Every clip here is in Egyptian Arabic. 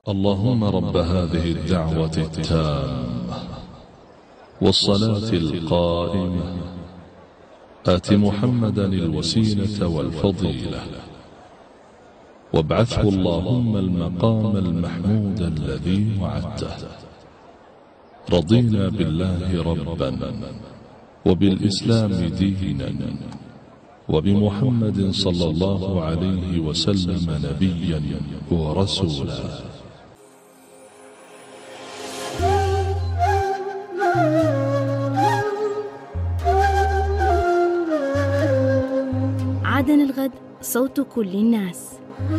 اللهم رب هذه الدعوة التامة والصلاة القائمة آت محمدا الوسيلة والفضيلة وابعثه اللهم المقام المحمود الذي وعدته رضينا بالله ربا وبالإسلام دينا وبمحمد صلى الله عليه وسلم نبيا ورسولا عدن الغد صوت كل الناس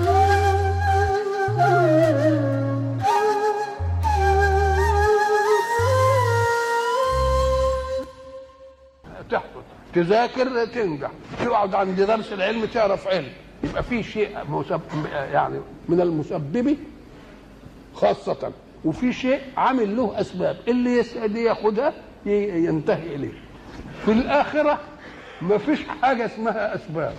تحفظ تذاكر تنجح تقعد عند درس العلم تعرف علم يبقى في شيء مسب... يعني من المسبب خاصة وفي شيء عامل له أسباب اللي يسعد ياخدها ي- ينتهي إليه في الآخرة ما فيش حاجة اسمها أسباب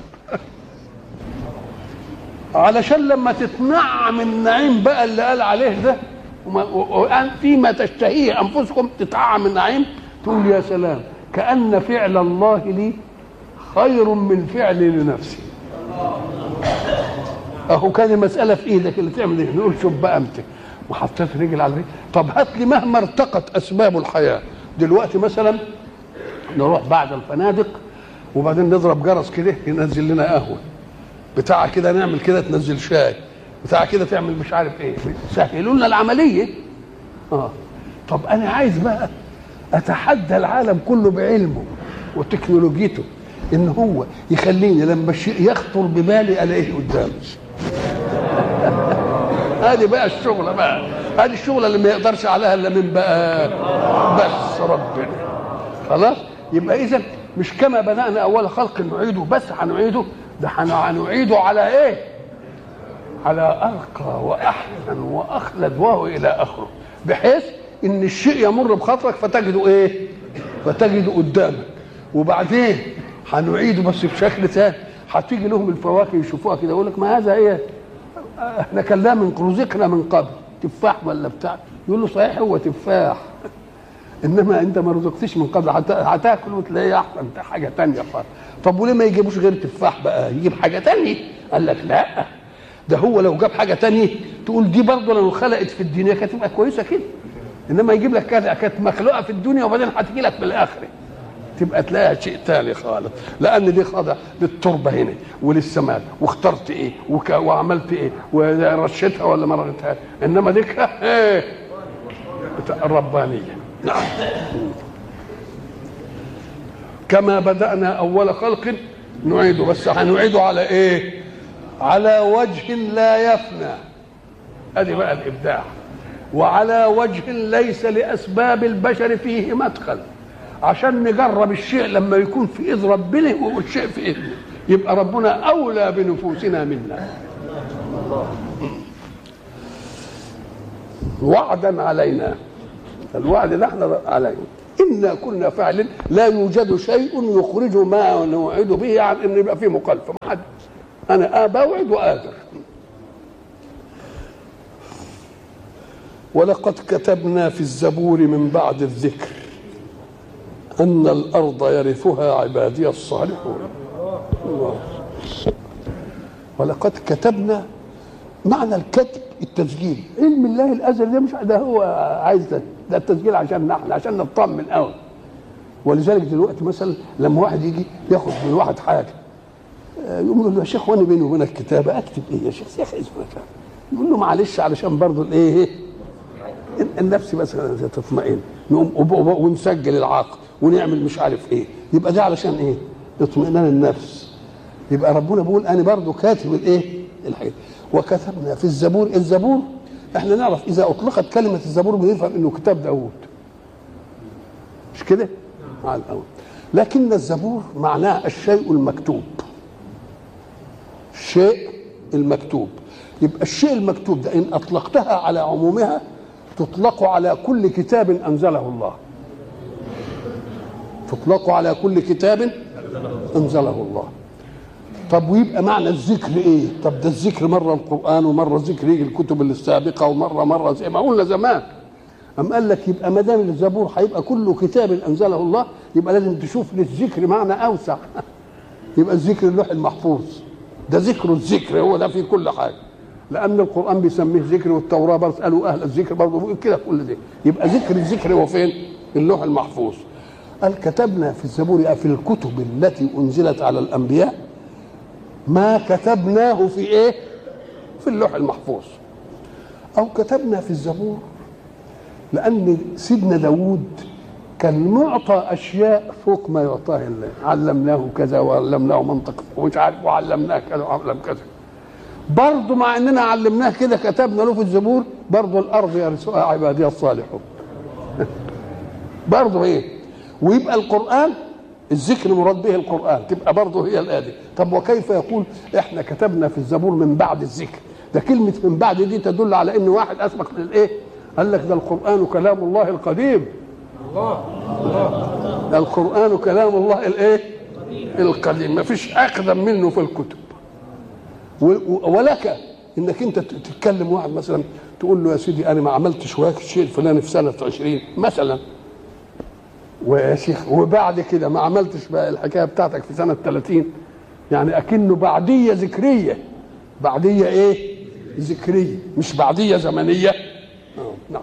علشان لما تتنعم النعيم بقى اللي قال عليه ده وما- و- وأن فيما تشتهيه انفسكم تتعم النعيم تقول يا سلام كان فعل الله لي خير من فعلي لنفسي اهو كان المساله في ايدك اللي تعمل ايه نقول شوف بقى امتى وحطيت رجل على رجل طب هات لي مهما ارتقت اسباب الحياه دلوقتي مثلا نروح بعد الفنادق وبعدين نضرب جرس كده ينزل لنا قهوه بتاع كده نعمل كده تنزل شاي بتاع كده تعمل مش عارف ايه سهلوا لنا العمليه اه طب انا عايز بقى اتحدى العالم كله بعلمه وتكنولوجيته ان هو يخليني لما الشيء يخطر ببالي الاقيه قدامي هذه بقى الشغله بقى هذه الشغله اللي ما يقدرش عليها الا من بقى بس ربنا خلاص يبقى اذا مش كما بدانا اول خلق نعيده بس هنعيده ده هن- هنعيده على ايه على ارقى واحسن واخلد وهو الى اخره بحيث ان الشيء يمر بخاطرك فتجده ايه فتجده قدامك وبعدين هنعيده بس بشكل ثاني هتيجي لهم الفواكه يشوفوها كده يقول لك ما هذا ايه احنا كلناه من رزقنا من قبل تفاح ولا بتاع يقول له صحيح هو تفاح انما انت ما رزقتش من قبل هت- هتاكل وتلاقيه احسن حاجه تانية خالص طب وليه ما يجيبوش غير تفاح بقى يجيب حاجه تانية قال لك لا ده هو لو جاب حاجه تانية تقول دي برضه لو خلقت في الدنيا كانت تبقى كويسه كده انما يجيب لك كذا كانت مخلوقه في الدنيا وبعدين هتجي لك في الاخره تبقى تلاقيها شيء تاني خالص لان دي خاضع للتربه هنا وللسماد واخترت ايه وك... وعملت ايه ورشتها ولا ما رشتها انما دي ك- ايه بتاع الربانيه نعم كما بدانا اول خلق نعيده بس هنعيده على ايه على وجه لا يفنى ادي بقى الابداع وعلى وجه ليس لاسباب البشر فيه مدخل عشان نجرب الشيء لما يكون في ايد ربنا والشيء في ايدنا يبقى ربنا اولى بنفوسنا منا وعدا علينا الوعد ده احنا علينا انا كنا فاعلين لا يوجد شيء يخرج ما نوعد به عن ان يبقى فيه مخالفه ما حد انا بوعد واقدر ولقد كتبنا في الزبور من بعد الذكر أن الأرض يرثها عبادي الصالحون الله. ولقد كتبنا معنى الكتب التسجيل علم الله الازل ده مش ده هو عايز ده, ده التسجيل عشان نحن عشان نطمن قوي ولذلك دلوقتي مثلا لما واحد يجي ياخد من واحد حاجه آه، يقوم يقول له يا شيخ وانا بيني وبينك كتابه اكتب ايه يا شيخ يا اخي اسمك يقول له معلش علشان برضه الايه النفس مثلا تطمئن نقوم وب- وب- ونسجل العقد ونعمل مش عارف ايه يبقى ده علشان ايه اطمئنان النفس يبقى ربنا بيقول انا برضو كاتب الايه الحاجة وكتبنا في الزبور الزبور احنا نعرف اذا اطلقت كلمه الزبور بنفهم انه كتاب داوود مش كده مع الاول لكن الزبور معناه الشيء المكتوب الشيء المكتوب يبقى الشيء المكتوب ده ان اطلقتها على عمومها تطلق على كل كتاب انزله الله تطلق على كل كتاب انزله الله طب ويبقى معنى الذكر ايه طب ده الذكر مره القران ومره الذكر يجي الكتب السابقه ومره مره زي ما قلنا زمان أم قال لك يبقى ما دام الزبور هيبقى كله كتاب انزله الله يبقى لازم تشوف للذكر معنى اوسع يبقى الذكر اللوح المحفوظ ده ذكر الذكر هو ده في كل حاجه لان القران بيسميه ذكر والتوراه برضه قالوا اهل الذكر برضه كده كل ده يبقى ذكر الذكر هو فين؟ اللوح المحفوظ قال كتبنا في الزبور في الكتب التي انزلت على الانبياء ما كتبناه في ايه؟ في اللوح المحفوظ او كتبنا في الزبور لان سيدنا داوود كان معطى اشياء فوق ما يعطاه الله علمناه كذا وعلمناه منطق ومش عارف وعلمناه كذا وعلم كذا برضه مع اننا علمناه كده كتبنا له في الزبور برضه الارض يرثها عبادي الصالحون برضه ايه ويبقى القران الذكر مراد به القران تبقى برضه هي الايه دي طب وكيف يقول احنا كتبنا في الزبور من بعد الذكر ده كلمه من بعد دي تدل على ان واحد اسبق للايه قال لك ده القران كلام الله القديم الله القران كلام الله الايه القديم ما فيش اقدم منه في الكتب ولك انك انت تتكلم واحد مثلا تقول له يا سيدي انا ما عملتش واحد الشيء الفلاني في سنه 20 مثلا ويا شيخ وبعد كده ما عملتش بقى الحكايه بتاعتك في سنه 30 يعني اكنه بعديه ذكريه بعديه ايه؟ ذكريه مش بعديه زمنيه آه نعم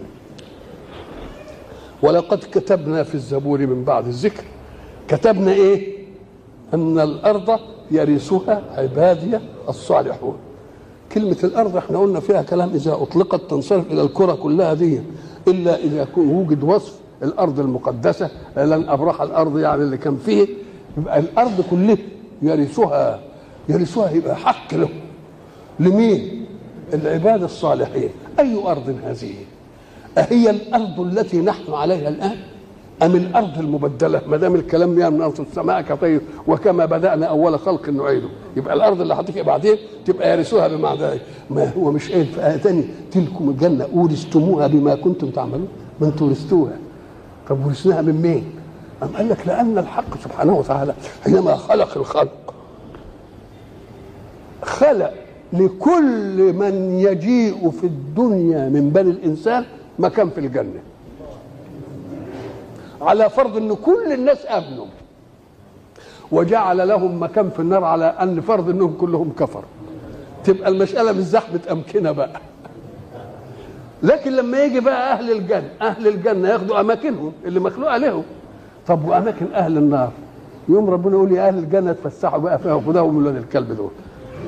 ولقد كتبنا في الزبور من بعد الذكر كتبنا ايه؟ ان الارض يرثها عبادي الصالحون كلمة الأرض احنا قلنا فيها كلام إذا أطلقت تنصرف إلى الكرة كلها دي إلا إذا يكون وجد وصف الأرض المقدسة لن أبرح الأرض يعني اللي كان فيه يبقى الأرض كلها يرثها يرثها يبقى حق له لمين؟ العباد الصالحين أي أرض هذه؟ أهي الأرض التي نحن عليها الآن؟ أم الأرض المبدلة ما دام الكلام يا من أرض السماء كطير وكما بدأنا أول خلق نعيده يبقى الأرض اللي هتيجي بعدين تبقى يرثوها بمعنى ذلك ما هو مش قايل في آية تانية تلكم الجنة أورثتموها بما كنتم تعملون ما أنتم ورثتوها طب ورثناها من مين؟ أم قال لك لأن الحق سبحانه وتعالى حينما خلق الخلق خلق لكل من يجيء في الدنيا من بني الإنسان مكان في الجنة على فرض ان كل الناس امنوا وجعل لهم مكان في النار على ان فرض انهم كلهم كفروا تبقى المساله مش زحمه امكنه بقى لكن لما يجي بقى اهل الجنه اهل الجنه ياخدوا اماكنهم اللي مخلوقه لهم طب واماكن اهل النار يوم ربنا يقول يا اهل الجنه اتفسحوا بقى فيها وخدوهم من ولاد الكلب دول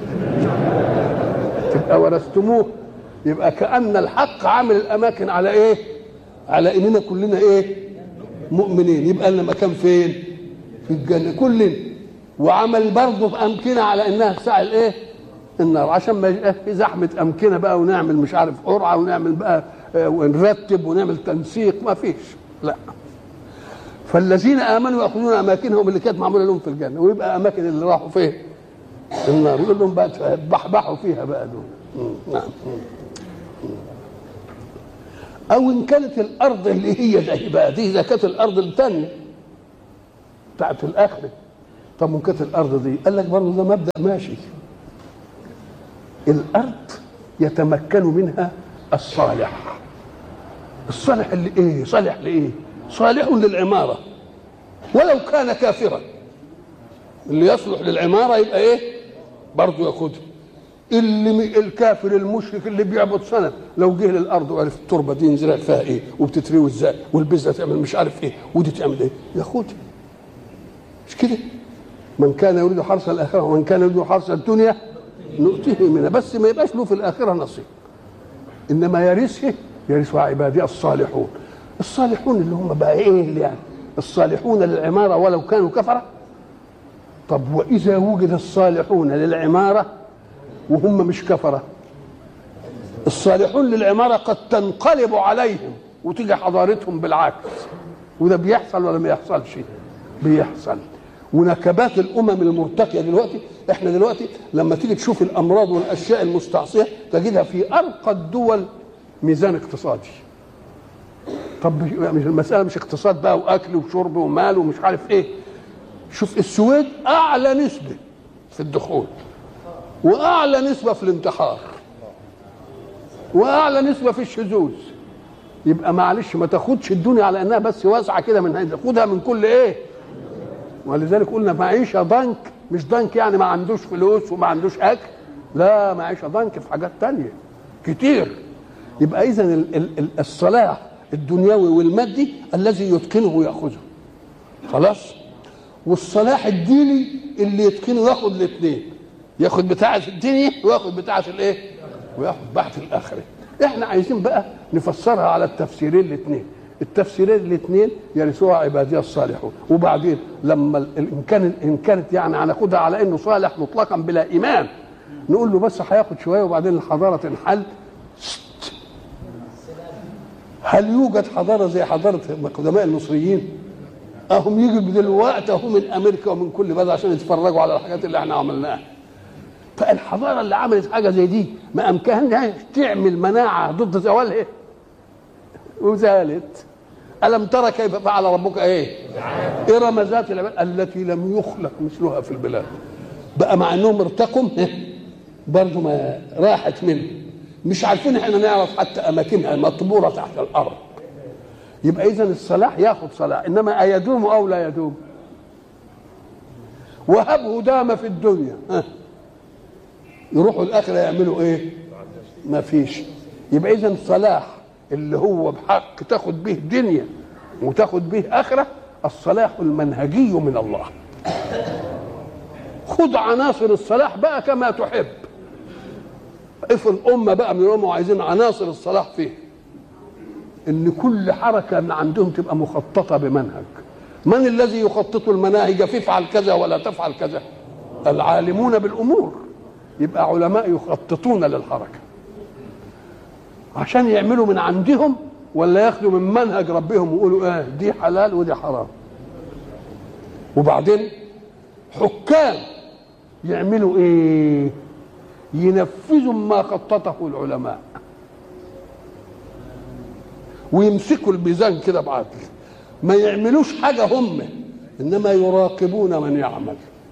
تبقى ورثتموه يبقى كان الحق عامل الاماكن على ايه على اننا كلنا ايه مؤمنين يبقى لنا مكان فين في الجنه كلنا وعمل برضه في امكنه على انها تساع الايه النار عشان ما يبقاش في زحمه امكنه بقى ونعمل مش عارف قرعه ونعمل بقى ونرتب ونعمل تنسيق ما فيش لا فالذين امنوا ياخذون اماكنهم اللي كانت معموله لهم في الجنه ويبقى اماكن اللي راحوا فين النار يقول لهم بقى بحبحوا فيها بقى دول نعم او ان كانت الارض اللي هي زي بقى دي اذا كانت الارض الثانيه بتاعت الاخره طب وان كانت الارض دي قال لك برضه ده مبدا ماشي الارض يتمكن منها الصالح الصالح اللي ايه صالح لايه صالح للعماره ولو كان كافرا اللي يصلح للعماره يبقى ايه برضه ياخدها اللي الكافر المشرك اللي بيعبد صنم لو جه للارض وعرف التربه دي ينزرع فيها ايه وبتتروي ازاي والبذره تعمل مش عارف ايه ودي تعمل ايه ياخدها مش كده من كان يريد حرث الاخره ومن كان يريد حرث الدنيا نؤتيه منها بس ما يبقاش له في الاخره نصيب انما يرثه يرثها عبادي الصالحون الصالحون اللي هم بقى ايه اللي يعني الصالحون للعماره ولو كانوا كفره طب واذا وجد الصالحون للعماره وهم مش كفرة الصالحون للعمارة قد تنقلب عليهم وتيجي حضارتهم بالعكس وده بيحصل ولا ما يحصلش بيحصل ونكبات الامم المرتقيه دلوقتي احنا دلوقتي لما تيجي تشوف الامراض والاشياء المستعصيه تجدها في ارقى الدول ميزان اقتصادي طب مش المساله مش اقتصاد بقى واكل وشرب ومال ومش عارف ايه شوف السويد اعلى نسبه في الدخول واعلى نسبه في الانتحار واعلى نسبه في الشذوذ يبقى معلش ما تاخدش الدنيا على انها بس واسعه كده من هنا خدها من كل ايه ولذلك قلنا معيشه ضنك مش ضنك يعني ما عندوش فلوس وما عندوش اكل لا معيشه ضنك في حاجات تانية كتير يبقى اذا ال- ال- ال- الصلاح الدنيوي والمادي الذي يتقنه وياخذه خلاص والصلاح الديني اللي يتقنه ياخد الاثنين ياخد بتاعه الدنيا وياخد بتاعه الايه وياخد بتاعه الاخره احنا عايزين بقى نفسرها على التفسيرين الاثنين التفسيرين الاثنين يرثوها عبادي الصالحون وبعدين لما ال- ان كان ان كانت يعني هناخدها على انه صالح مطلقا بلا ايمان نقول له بس هياخد شويه وبعدين الحضاره تنحل شت. هل يوجد حضاره زي حضاره قدماء المصريين؟ اهم يجوا دلوقتي اهو من امريكا ومن كل بلد عشان يتفرجوا على الحاجات اللي احنا عملناها فالحضاره اللي عملت حاجه زي دي ما امكانها تعمل مناعه ضد زوالها وزالت الم ترى كيف فعل ربك ايه ارم ذات العماد التي لم يخلق مثلها في البلاد بقى مع انهم ارتقوا برضه ما راحت منه مش عارفين احنا نعرف حتى اماكنها مطبوره تحت الارض يبقى اذا الصلاح ياخذ صلاح انما ايدوم او لا يدوم وهبه دام في الدنيا ها. يروحوا الاخره يعملوا ايه ما فيش يبقى اذا الصلاح اللي هو بحق تاخد به دنيا وتاخد به اخره الصلاح المنهجي من الله خذ عناصر الصلاح بقى كما تحب افرض امه بقى من الامه وعايزين عناصر الصلاح فيه ان كل حركه من عندهم تبقى مخططه بمنهج من الذي يخطط المناهج فافعل كذا ولا تفعل كذا العالمون بالامور يبقى علماء يخططون للحركه عشان يعملوا من عندهم ولا ياخدوا من منهج ربهم ويقولوا اه دي حلال ودي حرام وبعدين حكام يعملوا ايه ينفذوا ما خططه العلماء ويمسكوا الميزان كده بعدل ما يعملوش حاجه هم انما يراقبون من يعمل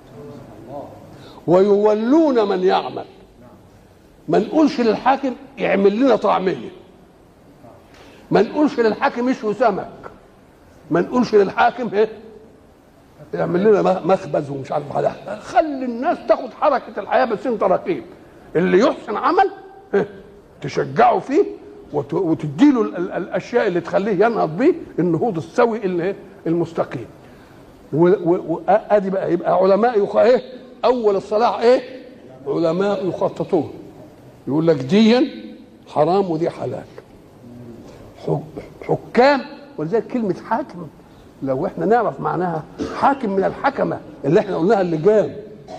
ويولون من يعمل ما نقولش للحاكم اعمل لنا طعميه ما نقولش للحاكم اشوي سمك ما نقولش للحاكم ايه يعمل لنا مخبز ومش عارف حاجه خلي الناس تاخد حركه الحياه بس انت رقيب اللي يحسن عمل إيه؟ تشجعه فيه وت- وتديله ال- ال- الاشياء اللي تخليه ينهض بيه النهوض السوي اللي إيه؟ المستقيم وادي بقى يبقى علماء يخ... ايه اول الصلاح ايه علماء يخططون يقول لك دي حرام ودي حلال حك- حكام ولذلك كلمه حاكم لو احنا نعرف معناها حاكم من الحكمه اللي احنا قلناها اللجام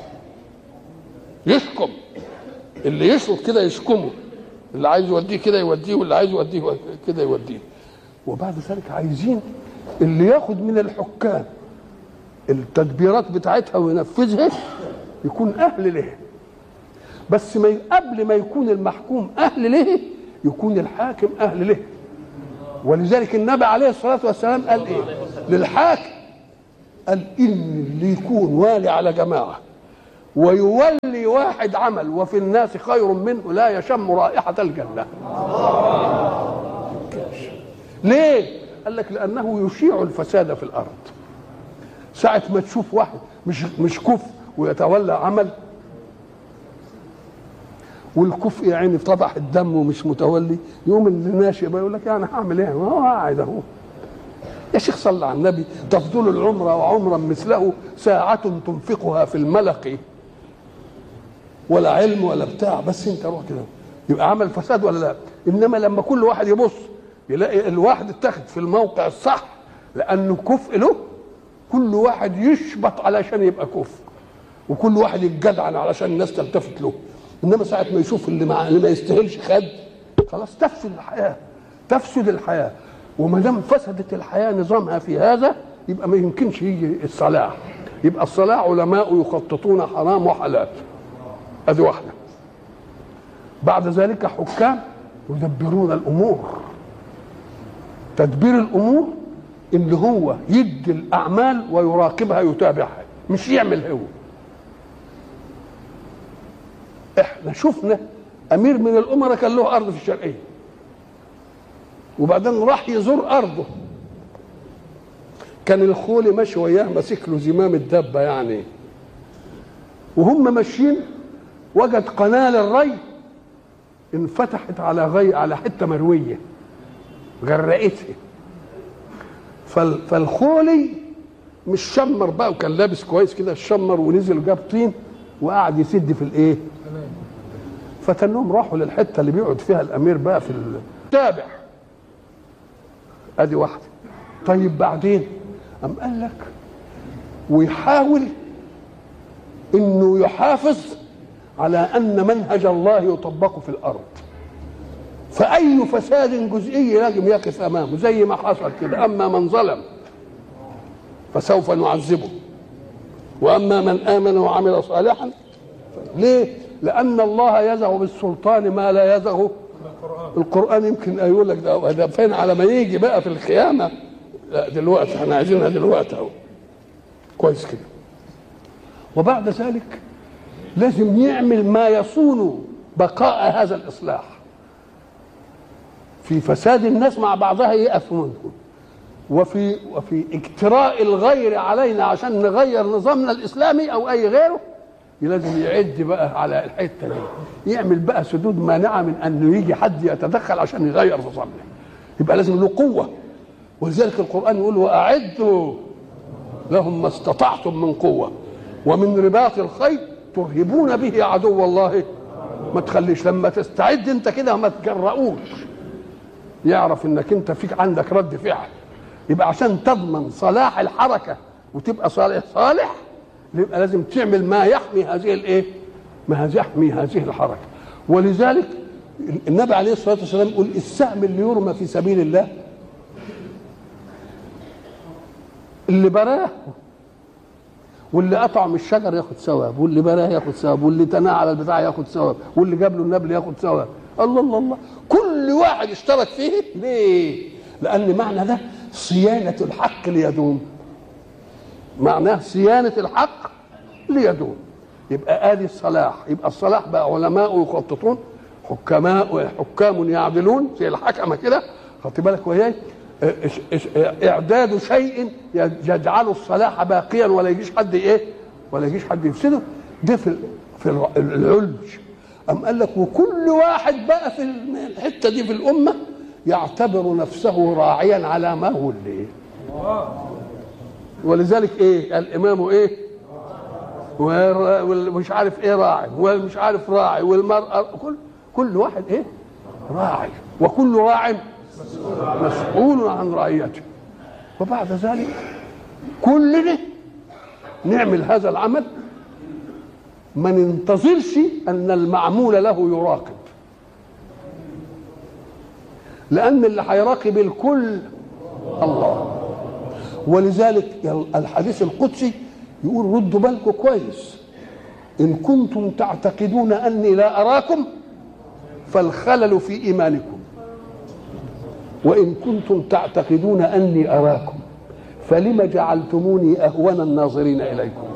يحكم اللي يشرط كده يشكمه اللي عايز يوديه كده يوديه واللي عايز يوديه كده يوديه وبعد ذلك عايزين اللي ياخد من الحكام التدبيرات بتاعتها وينفذها يكون اهل له بس ما ي- قبل ما يكون المحكوم اهل له يكون الحاكم اهل له ولذلك النبي عليه الصلاه والسلام قال ايه للحاكم قال ان اللي يكون والي على جماعه ويولي واحد عمل وفي الناس خير منه لا يشم رائحه الجنه ليه قال لك لانه يشيع الفساد في الارض ساعة ما تشوف واحد مش مش كف ويتولى عمل والكفء يا عيني طبح الدم ومش متولي يوم اللي ناشئ بقى يقول لك يعني هعمل ايه؟ ما هو قاعد اهو يا شيخ صلى على النبي تفضل العمر وعمرا مثله ساعة تنفقها في الملق ولا علم ولا بتاع بس انت روح كده يبقى عمل فساد ولا لا؟ انما لما كل واحد يبص يلاقي الواحد اتخذ في الموقع الصح لانه كفء له كل واحد يشبط علشان يبقى كفء وكل واحد يتجدعن علشان الناس تلتفت له انما ساعه ما يشوف اللي, مع... اللي ما يستاهلش خد خلاص تفسد الحياه تفسد الحياه وما دام فسدت الحياه نظامها في هذا يبقى ما يمكنش يجي الصلاح يبقى الصلاح علماء يخططون حرام وحلال ادي واحده بعد ذلك حكام يدبرون الامور تدبير الامور اللي هو يدي الاعمال ويراقبها يتابعها مش يعمل هو احنا شفنا امير من الامراء كان له ارض في الشرقيه وبعدين راح يزور ارضه كان الخولي ماشي وياه ماسك له زمام الدبه يعني وهم ماشيين وجد قناه للري انفتحت على غي على حته مرويه غرقتها فال فالخولي مش شمر بقى وكان لابس كويس كده شمر ونزل جاب طين وقعد يسد في الايه فتنهم راحوا للحته اللي بيقعد فيها الامير بقى في التابع ادي واحده طيب بعدين أم قال لك ويحاول انه يحافظ على ان منهج الله يطبق في الارض فاي فساد جزئي لازم يقف امامه زي ما حصل كده اما من ظلم فسوف نعذبه واما من امن وعمل صالحا ليه لان الله يزغ بالسلطان ما لا يزغ القران يمكن يقول لك ده ده فين على ما يجي بقى في القيامه لا دلوقتي احنا عايزينها دلوقتي اهو كويس كده وبعد ذلك لازم يعمل ما يصون بقاء هذا الاصلاح في فساد الناس مع بعضها يقف منهم وفي وفي اجتراء الغير علينا عشان نغير نظامنا الاسلامي او اي غيره لازم يعد بقى على الحته دي يعمل بقى سدود مانعه من انه يجي حد يتدخل عشان يغير نظامنا يبقى لازم له قوه ولذلك القران يقول واعدوا لهم ما استطعتم من قوه ومن رباط الخيل ترهبون به عدو الله ما تخليش لما تستعد انت كده ما تجرؤوش يعرف انك انت فيك عندك رد فعل يبقى عشان تضمن صلاح الحركه وتبقى صالح صالح يبقى لازم تعمل ما يحمي هذه الايه؟ ما يحمي هذه الحركه ولذلك النبي عليه الصلاه والسلام يقول السهم اللي يرمى في سبيل الله اللي براه واللي قطع من الشجر ياخد ثواب واللي براه ياخد ثواب واللي تناه على البتاع ياخد ثواب واللي جاب له النبل ياخد ثواب الله الله الله كل واحد اشترك فيه ليه؟ لأن معنى ده صيانة الحق ليدوم معناه صيانة الحق ليدوم يبقى آدي الصلاح يبقى الصلاح بقى علماء يخططون حكماء حكام يعدلون زي الحكمة كده خدت بالك وهي إعداد شيء يجعل الصلاح باقيا ولا يجيش حد إيه ولا يجيش حد يفسده ده في في العلم أم قال لك وكل واحد بقى في الحتة دي في الأمة يعتبر نفسه راعيا على ما هو اللي ولذلك ايه الامام ايه ومش عارف ايه راعي والمش عارف راعي والمرأة كل كل واحد ايه راعي وكل راع مسؤول عن رعيته وبعد ذلك كلنا نعمل هذا العمل ما ننتظرش ان المعمول له يراقب لان اللي هيراقب الكل الله ولذلك الحديث القدسي يقول ردوا بالكم كويس ان كنتم تعتقدون اني لا اراكم فالخلل في ايمانكم وان كنتم تعتقدون اني اراكم فلم جعلتموني اهون الناظرين اليكم